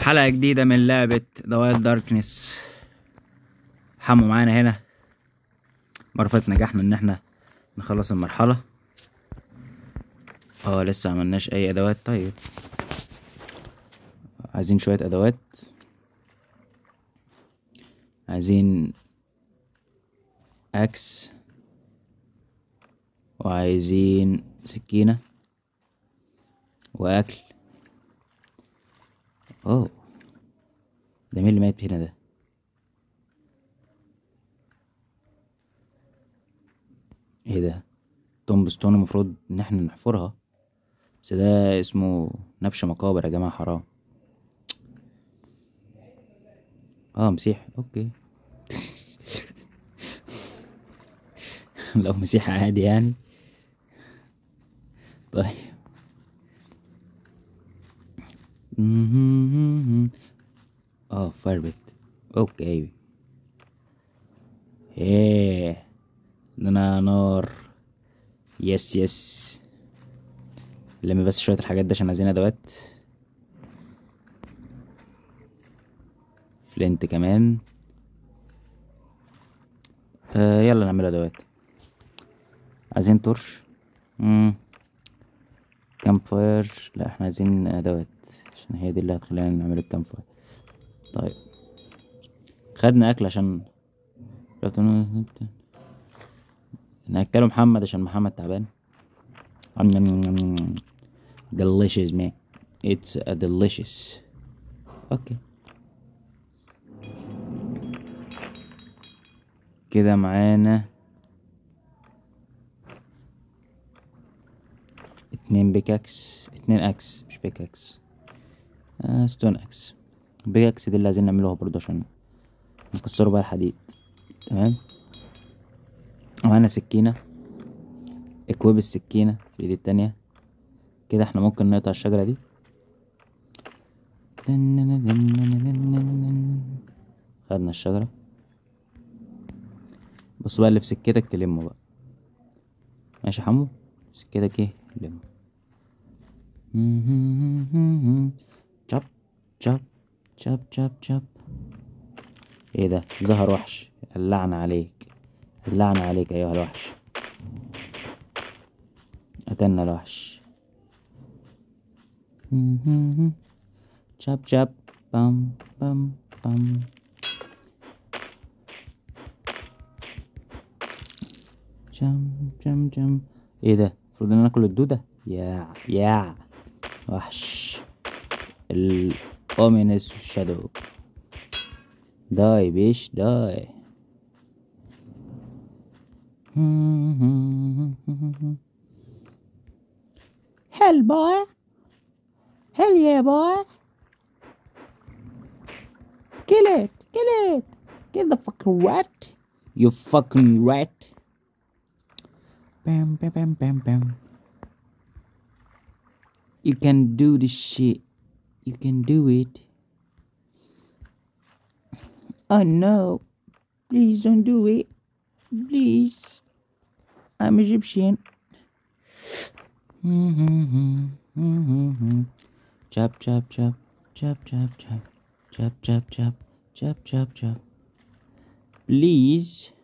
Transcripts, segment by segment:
حلقة جديدة من لعبة The Wild Darkness حمو معانا هنا مرة نجحنا ان احنا نخلص المرحلة اه لسه عملناش اي ادوات طيب عايزين شوية ادوات عايزين اكس وعايزين سكينة واكل اوه ده مين اللي مات هنا ده ايه ده تومبستون المفروض ان احنا نحفرها بس ده اسمه نبش مقابر يا جماعة حرام اه مسيح اوكي لو مسيح عادي يعني طيب اه فاير اوكي ايه لنا نار يس يس لم بس شوية الحاجات دي عشان عايزين ادوات فلنت كمان آه يلا نعمل ادوات عايزين تورش مم. كامب فاير لا احنا عايزين ادوات عشان هي دي اللي هتخلينا نعمل الكامب فاير طيب خدنا اكل عشان ناكله محمد عشان محمد تعبان delicious man it's a delicious اوكي كده معانا اتنين بيكاكس اتنين اكس مش بيكاكس آه ستون اكس بيكاكس دي اللي عايزين نعملوها برضه عشان نكسروا بقى الحديد تمام ومعانا سكينة اكويب السكينة في ايدي التانية كده احنا ممكن نقطع الشجرة دي خدنا الشجرة بص بقى اللي في سكتك تلمه بقى ماشي يا حمو سكتك ايه لمه شاب شاب شاب شاب شاب ايه ده ظهر وحش اللعنة عليك اللعنة عليك ايها الوحش قتلنا الوحش شاب شاب بام بام بام جم جم جم ايه ده المفروض ان انا اكل الدودة يا يا وحش الاومينس شادو داي بيش داي Hell boy Hell yeah boy Kill it Kill it Kill the fucking rat You fucking rat Bam bam bam bam bam You can do this shit You can do it Oh no Please don't do it Please I'm Egyptian. chop, chop, chop, chop, chop, chop, chop, chop, chop, chop, chop, chop. Please.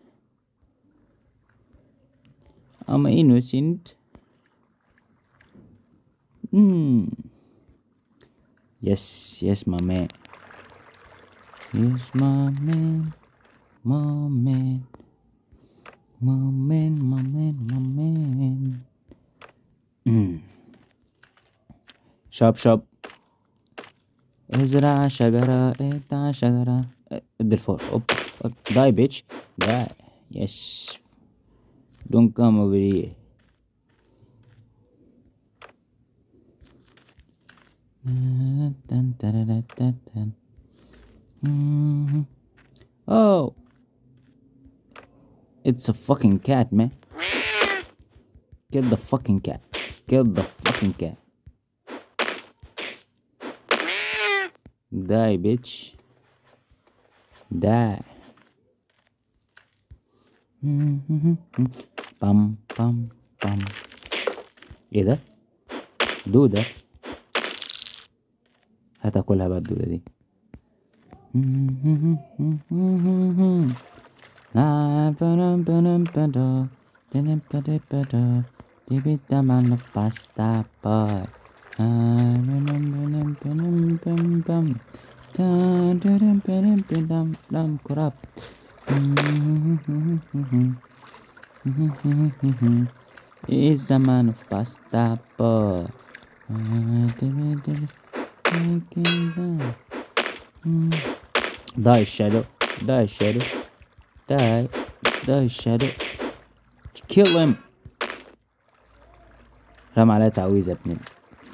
I'm innocent. Hmm. Yes, yes, my man. Yes, my man. My man. My man, my man, my man. Mm. شاب شاب ازرع شجرة اقطع شجرة ادي الفور اوب داي بيتش داي يس don't come over here oh It's a fucking cat, man. Kill the fucking cat. Kill the fucking cat. Die, bitch. Die. بام بام بام ايه ده؟ دودة هتاكلها بقى الدودة دي pasta boy kurap It's the man of pasta boy Die shadow Die shadow Die Die shadow Kill him رمى عليها تعويذة يا ابن ال-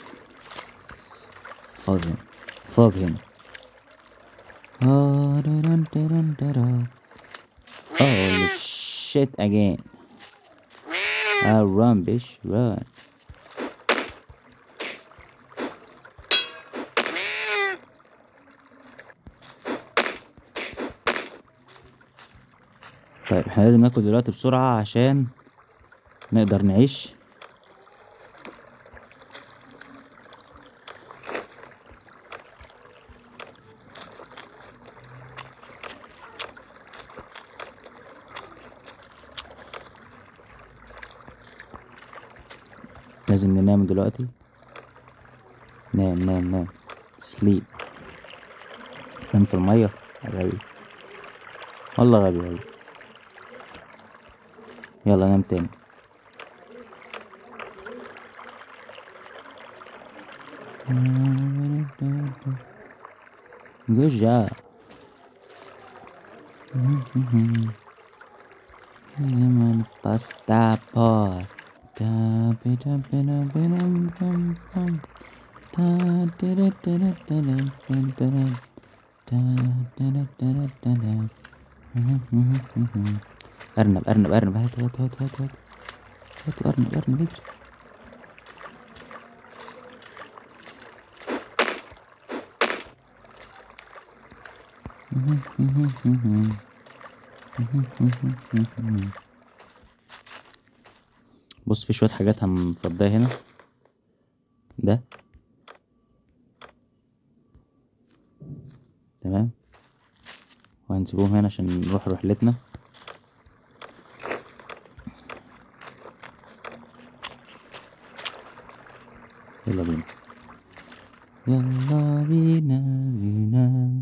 Fuck him Fuck him Oh, da-dun, da-dun, da-da. Holy shit again Ah, run bitch run طيب احنا لازم ناكل دلوقتي بسرعة عشان نقدر نعيش لازم ننام دلوقتي نام نام نام سليب نام في المية غبي والله غبي والله يلا نام تاني Good job. Lemon pasta boy. Da ba da ba da ba dum bum bum. Da da da da da da da da da da. Da da da da da da da. أرنب أرنب أرنب هات هات هات هات هات هات أرنب أرنب اجري بص في شوية حاجات هنفضيها هنا ده تمام وهنسيبهم هنا عشان نروح رحلتنا يلا بينا يلا بينا بينا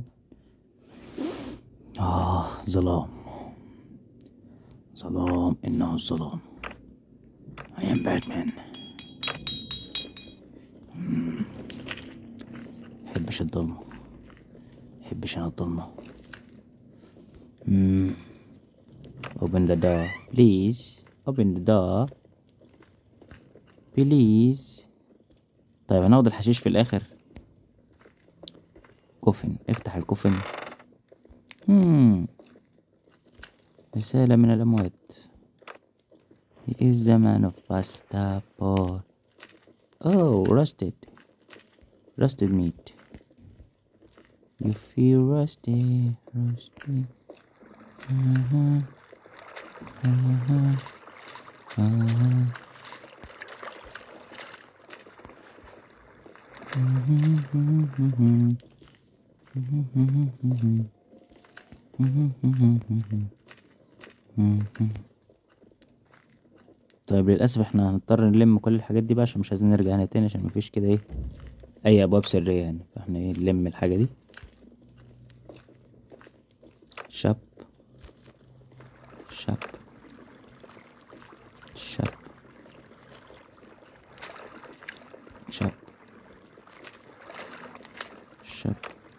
آه ظلام ظلام إنه الظلام I am Batman مم. محبش الضلمة محبش أنا الضلمة مم. Open the door please Open the door please طيب هناخد الحشيش في الآخر كوفن افتح الكوفن مم. رسالة من الأموات He is the man of pasta boy Oh, roasted Roasted meat You feel roasted Roasted uh-huh. Uh-huh. Uh-huh. طيب للأسف احنا هنضطر نلم كل الحاجات دي بقى عشان مش عايزين نرجع هنا تاني عشان مفيش كده ايه أي أبواب سرية يعني فاحنا ايه نلم الحاجة دي شاب شاب شاب شاب شاب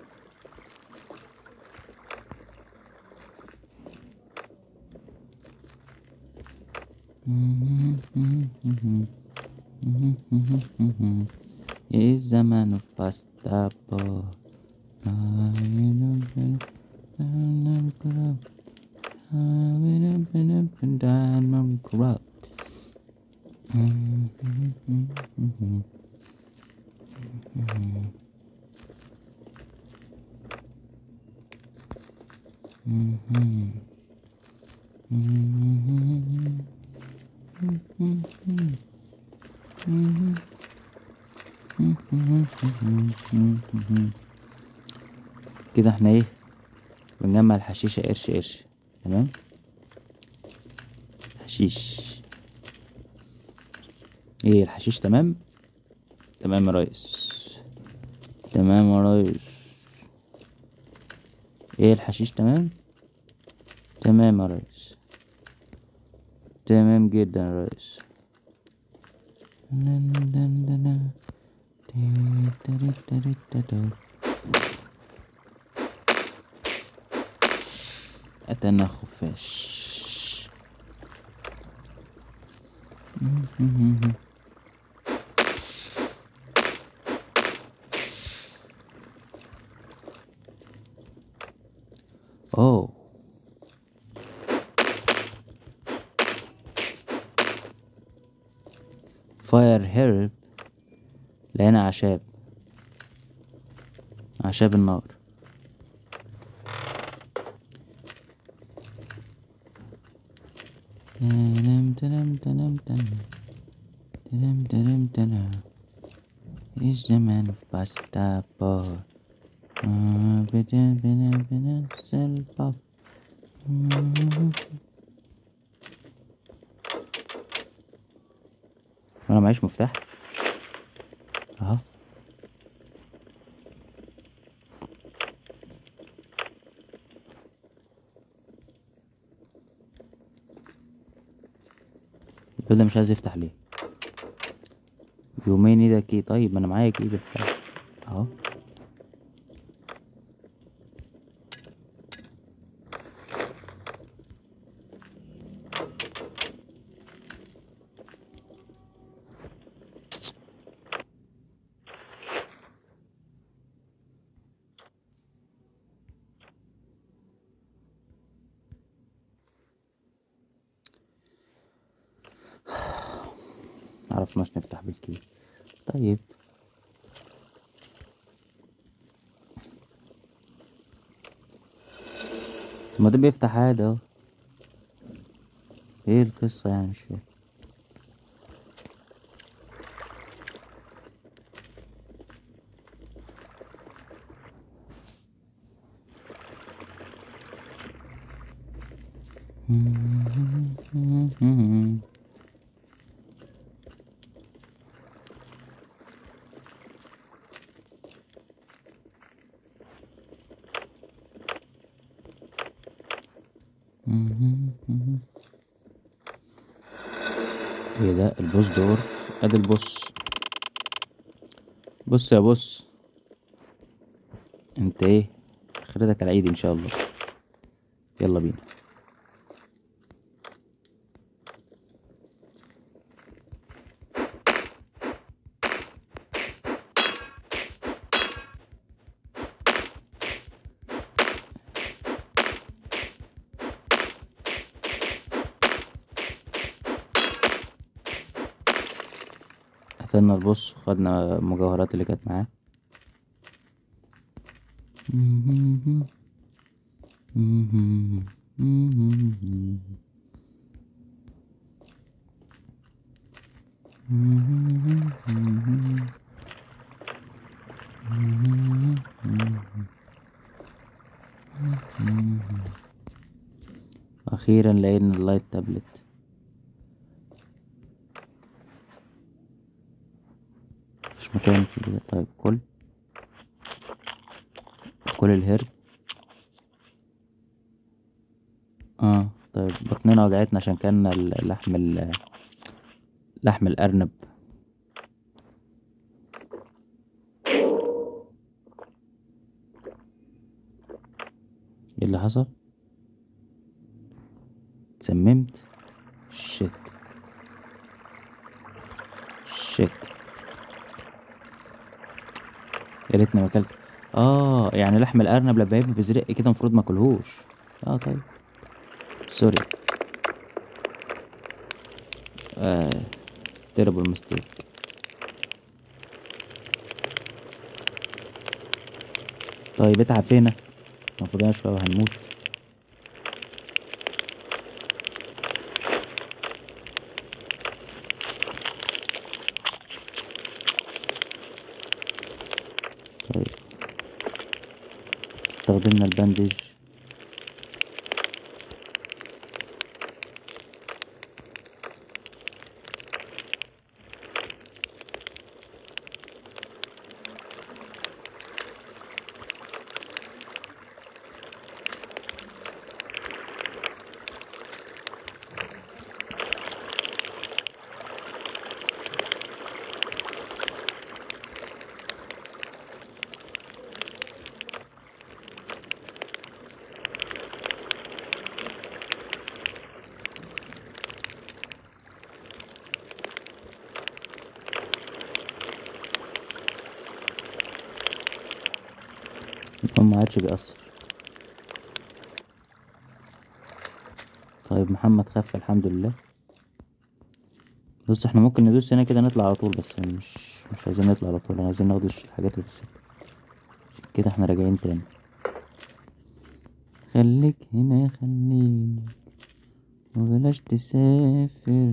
is a man of pasta boy. Diamond corrupt. كده احنا ايه بنجمع الحشيشة قرش قرش تمام حشيش ايه الحشيش تمام تمام يا ريس تمام يا ريس ايه الحشيش تمام تمام يا ريس تمام جدا يا ريس أتانا خفاش اوه فاير هيرب لقينا أعشاب أعشاب النار تنم تنم تنم تنم تنم تنم تنم الزمان في باستا بار بدا بنا بنا سلباب انا معيش مفتاح اهو الباب ده مش عايز يفتح ليه يومين ايه ده كي طيب ما انا معايا كي بالفعل اهو معرفناش نفتح بالكي طيب طب ما ده بيفتح عادي اهو ايه القصة يعني مش فاهم ايه ده البوس دور ادي البوس بص يا بص انت ايه اخرتك على عيد ان شاء الله يلا بينا قتلنا البوس وخدنا المجوهرات اللي كانت معاه أخيرا لقينا اللايت تابلت مش مكان في كده طيب كل كل الهرب اه طيب بطننا وجعتنا عشان كان اللحم ال لحم الأرنب ايه اللي حصل اتسممت شت شت يا ريتني ما اكلت اه يعني لحم الارنب لما يبقى بزرق كده المفروض ما اكلهوش اه طيب سوري آه terrible mistake طيب اتعب فينا المفروض انا شويه وهنموت طيب استخدمنا الباندج يكون ما عادش بيأثر طيب محمد خف الحمد لله بص احنا ممكن ندوس هنا كده نطلع على طول بس مش مش عايزين نطلع على طول احنا عايزين ناخد الحاجات اللي في السكة عشان كده احنا راجعين تاني خليك هنا خليك وبلاش تسافر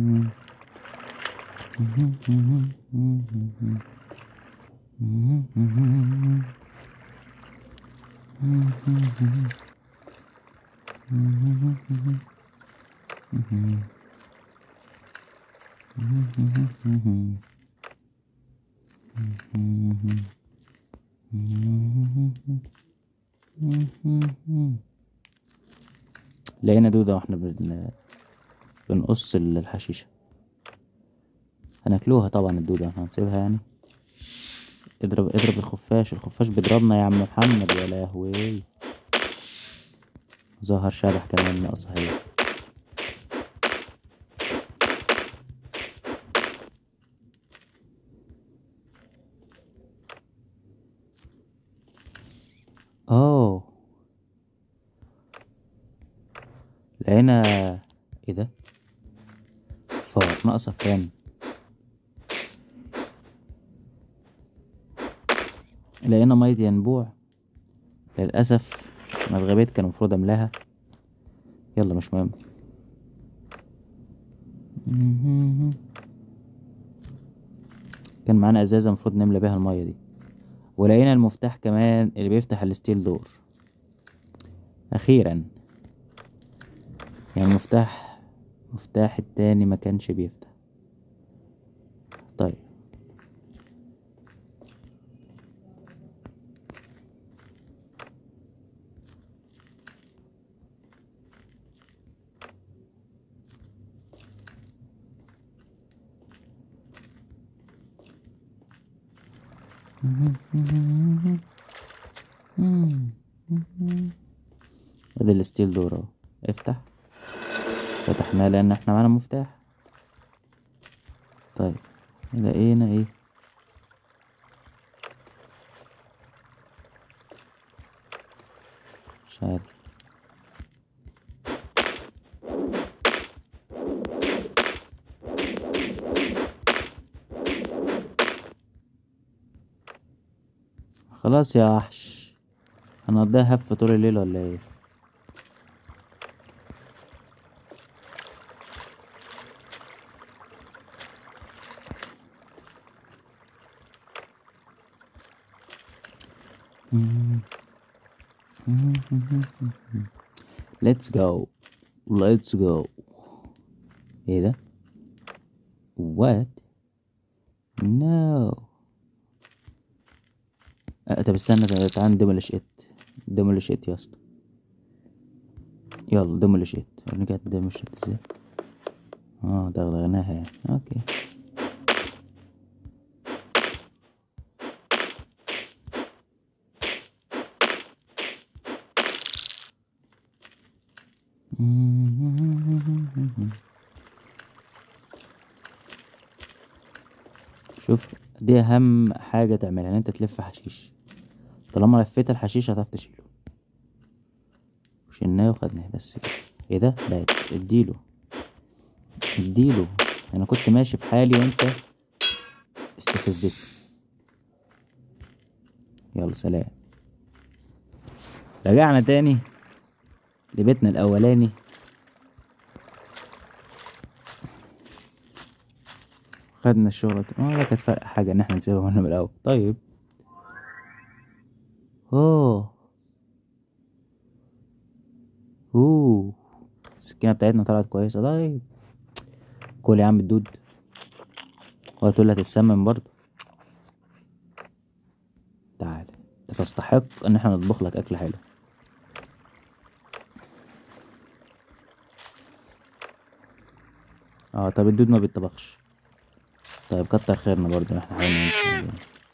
لقينا دودة واحنا بن... بنقص الحشيشة هناكلوها طبعا الدودة احنا هنسيبها يعني اضرب اضرب الخفاش الخفاش بيضربنا يا عم محمد يا لهوي ظهر شبح كمان ناقص هي اوه لقينا ايه ده فار ناقصة فرن لقينا مية ينبوع للأسف أنا اتغبيت كان المفروض أملاها يلا مش مهم كان معانا ازازة المفروض نملى بيها المية دي ولقينا المفتاح كمان اللي بيفتح الستيل دور اخيرا يعني المفتاح المفتاح التاني ما كانش بيفتح طيب ادي الستيل دور اهو افتح فتحناه لان احنا معانا مفتاح طيب لقينا ايه مش عارف خلاص يا وحش هنقضيها هف طول الليل ولا ايه Let's go Let's go ايه ده What No أه طب استنى تعال- تعال ندملش ات دملش ات يا اسطى يلا دملش ات رجعت دملش ات ازاي اه دغدغناها يعني اوكي شوف دي اهم حاجة تعملها ان انت تلف حشيش طالما لفيت الحشيش هتعرف تشيله شلناه وخدناه بس كده ايه ده لا اديله اديله انا كنت ماشي في حالي وانت استفزتني يلا سلام رجعنا تاني لبيتنا الاولاني خدنا الشغل اه لا كانت فرق حاجة ان احنا نسيبها من الاول طيب اوه السكينة بتاعتنا طلعت كويسة طيب كل يا عم الدود وهتقول هتتسمم برضه تعال انت تستحق ان احنا نطبخ لك اكل حلو اه طب الدود ما بيتطبخش طيب كتر خيرنا برضه ان احنا حاولنا نمشي عليه.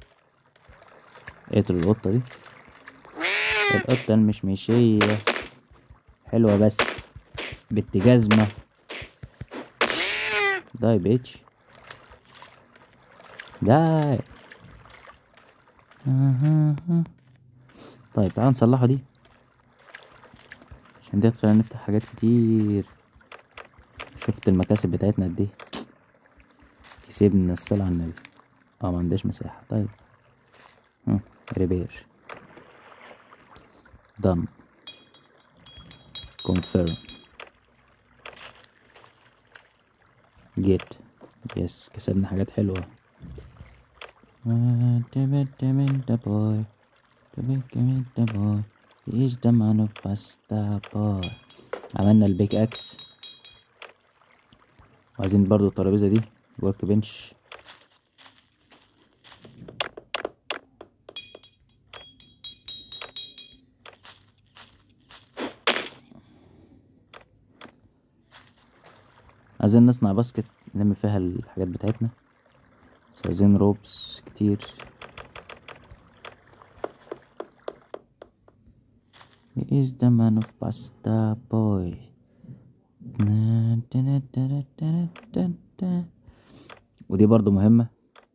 اقتل القطة دي القطة المشمشية حلوة بس بنت جزمة داي بيتش داي آها. طيب تعال نصلحه دي عشان دي تخلينا نفتح حاجات كتير شفت المكاسب بتاعتنا قد ايه كسبنا الصلاة على النبي اه ما عندهاش مساحة طيب ريبير done confirm get يس كسبنا حاجات حلوة the boy the boy is the man of pasta boy عملنا البيك اكس وعايزين برضو الترابيزة دي ورك بنش عايزين نصنع باسكت نلم فيها الحاجات بتاعتنا بس عايزين روبس كتير He is the man of pasta boy ودي برضو مهمة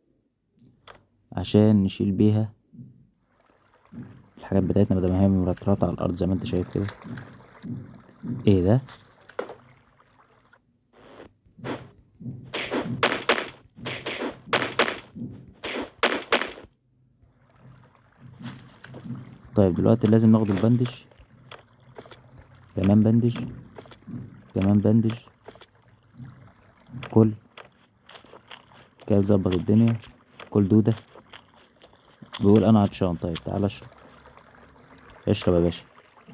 عشان نشيل بيها الحاجات بتاعتنا بدل ما هي مرطرطة على الأرض زي ما انت شايف كده ايه ده طيب دلوقتي لازم ناخد البندج كمان بندج كمان بندج كل كده نظبط الدنيا كل دودة بيقول انا عطشان طيب تعال اشرب اشرب يا باشا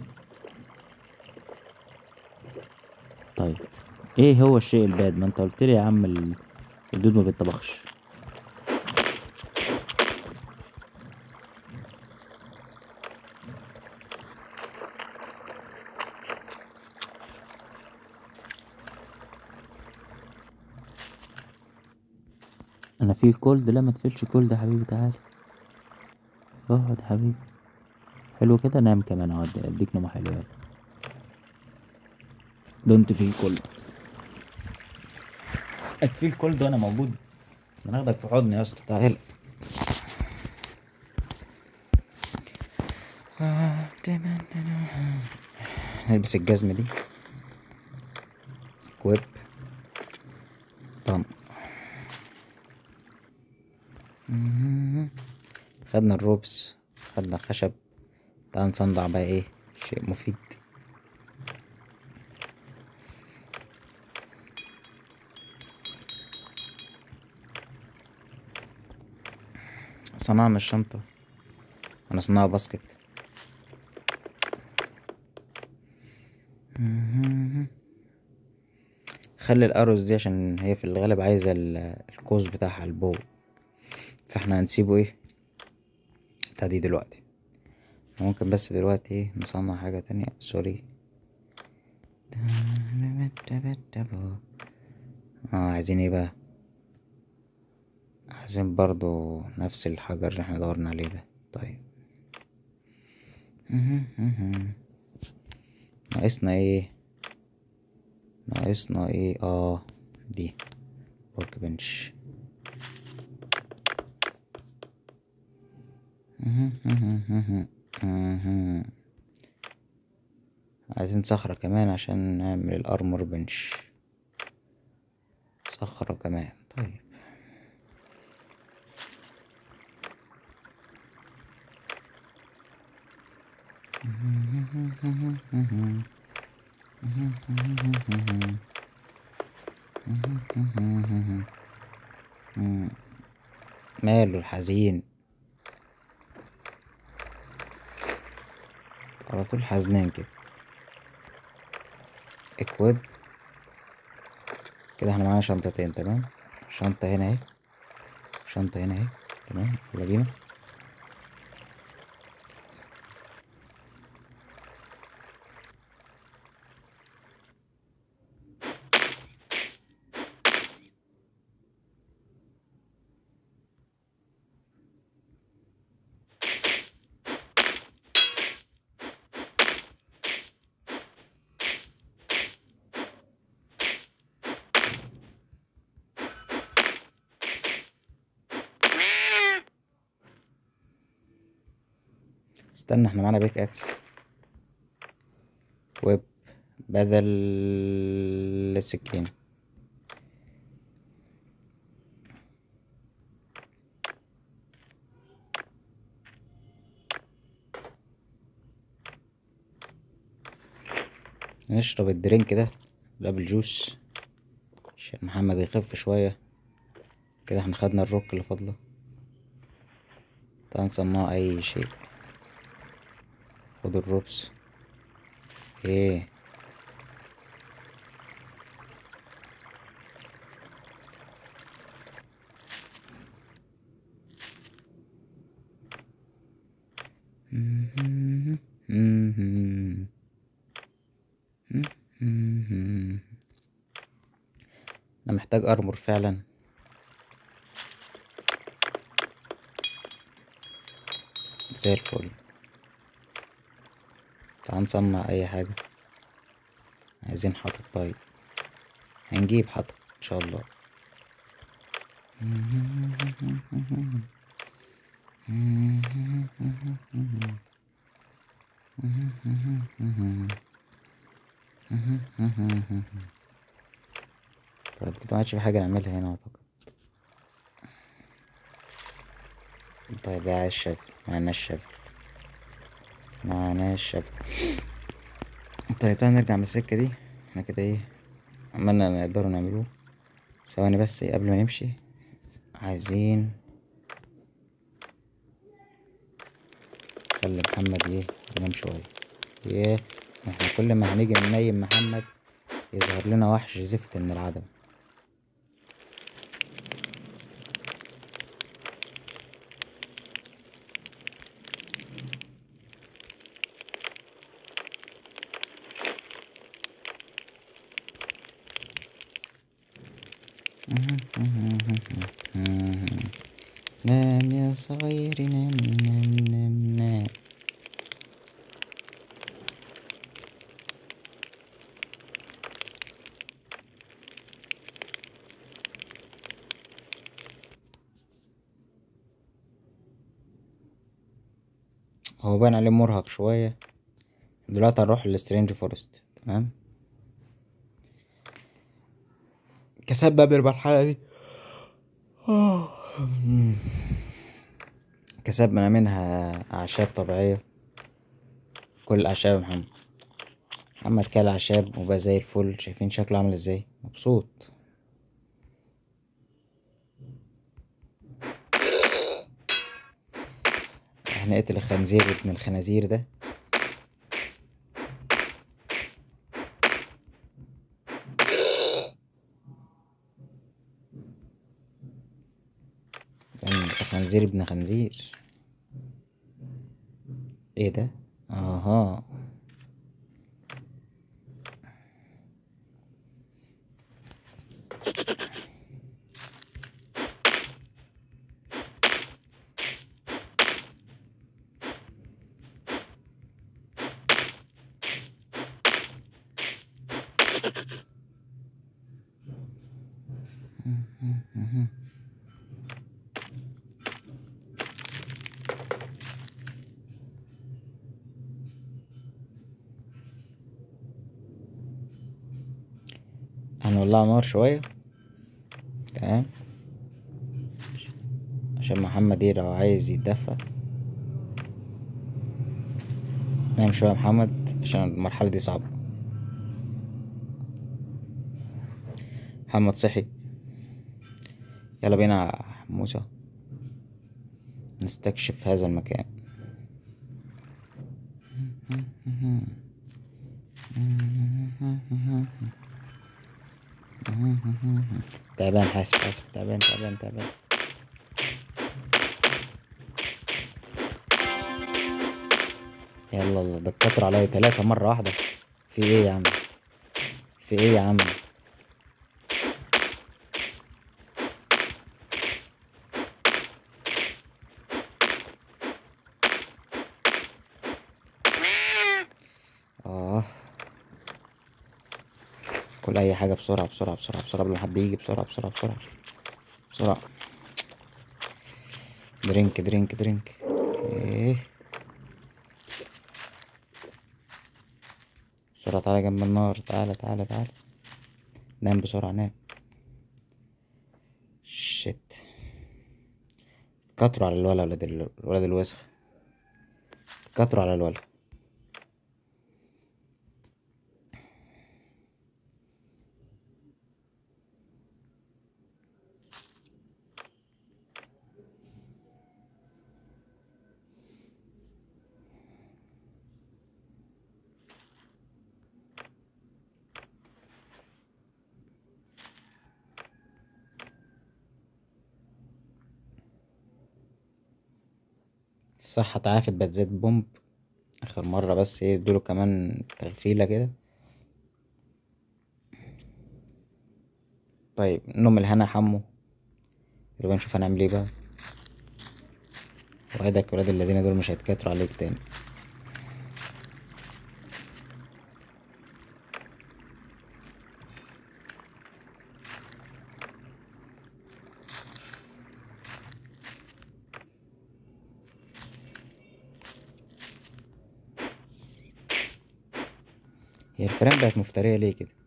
طيب ايه هو الشيء الباد ما انت قلت لي يا عم ال- الدود ما بيتطبخش انا في الكولد لا ما تفيلش كولد يا حبيبي تعال اقعد يا حبيبي حلو كده نام كمان اقعد اديك نوم حلو يلا دونت فيل كولد اتفيل كولد وانا موجود انا هاخدك في حضني يا اسطى تعال نلبس الجزمة دي كويب طن خدنا الروبس خدنا الخشب تعال نصنع بقى ايه شيء مفيد صنعنا الشنطة هنصنعها باسكت خلي الأروز دي عشان هي في الغالب عايزة ال- القوس بتاعها البو فاحنا هنسيبه ايه بتاع دي دلوقتي ممكن بس دلوقتي ايه نصنع حاجة تانية سوري اه عايزين ايه بقى عايزين برضو نفس الحجر اللي احنا دورنا عليه ده طيب ناقصنا ايه ناقصنا ايه اه دي ورك بنش عايزين صخرة كمان عشان نعمل الارمور بنش صخرة كمان طيب ماله الحزين على طول حزنان كده اكويب كده احنا معانا شنطتين تمام شنطة هنا اهي شنطة هنا اهي تمام يلا بينا استنى احنا معانا بيك اكس ويب بدل السكين نشرب الدرينك ده الابل جوس عشان محمد يخف شوية كده احنا خدنا الروك اللي فاضله تعال نصنعه اي شيء خد الروبس ايه انا محتاج ارمر فعلا زي الفل تعال نصنع اي حاجة عايزين حطب طيب هنجيب حطب ان شاء الله طيب كده ما عادش في حاجة نعملها هنا اعتقد طيب يا الشفل معناش شفل معناش شفل طيب تعالى نرجع من السكة دي احنا كده ايه عملنا نقدروا نعملوه ثواني بس ايه قبل ما نمشي عايزين خلي محمد ايه ينام شوية ايه احنا كل ما هنيجي ننيم محمد يظهر لنا وحش زفت من العدم نام يا صغير نام نام نام نام هو باين عليه مرهق شوية دلوقتي هنروح للسترينج فورست تمام كسبب المرحلة دي كسبنا منها أعشاب طبيعية كل الأعشاب يا محمد محمد كل أعشاب وبقى زي الفل شايفين شكله عامل ازاي مبسوط هنقتل الخنزير ابن الخنازير ده ده خنزير ابن خنزير ايه ده اها هنولع نار شوية تمام عشان محمد ايه لو عايز يتدفى نام شوية يا محمد عشان المرحلة دي صعبة محمد صحي يلا بينا يا موسى نستكشف هذا المكان تعبان حاسب حاسب تعبان تعبان تعبان يلا الله ده اتكتر عليا تلاتة مرة واحدة في ايه يا عم في ايه يا عم اه كل اي حاجة بسرعة بسرعة بسرعة بسرعة قبل ما حد يجي بسرعة بسرعة بسرعة بسرعة درينك درينك درينك ايه بسرعة تعالى جنب النار تعالى تعالى تعالى نام بسرعة نام شت كتروا على الولد ولد ال- الولد الوسخ كتروا على الولد الصحة اتعافت بقت زي البومب آخر مرة بس ايه ادوله كمان تغفيلة كده طيب نوم الهنا يا حمو يبقى نشوف هنعمل ايه بقى وعدك ولاد الذين دول مش هيتكاتروا عليك تاني هي الفيران بقت مفترية ليه كده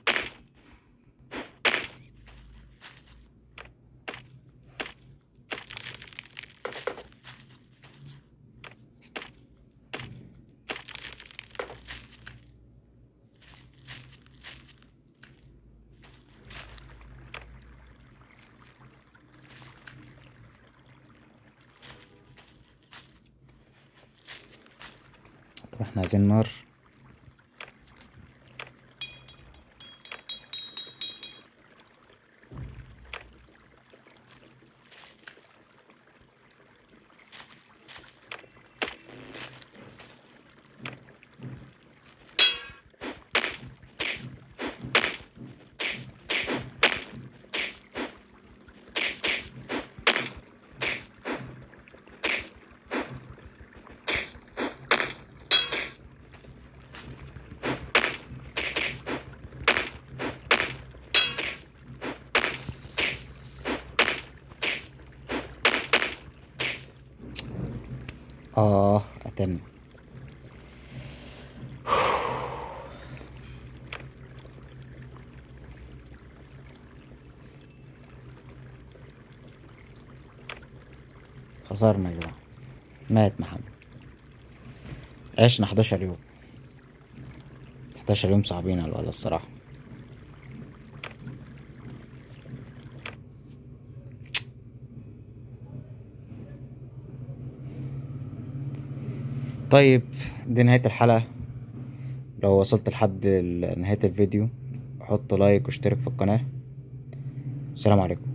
طب احنا عايزين نار اه قتلنا خسرنا يا جماعة مات محمد عشنا 11 يوم 11 يوم صعبين على الولد الصراحة طيب دي نهاية الحلقة لو وصلت لحد ال- نهاية الفيديو حط لايك واشترك في القناة السلام عليكم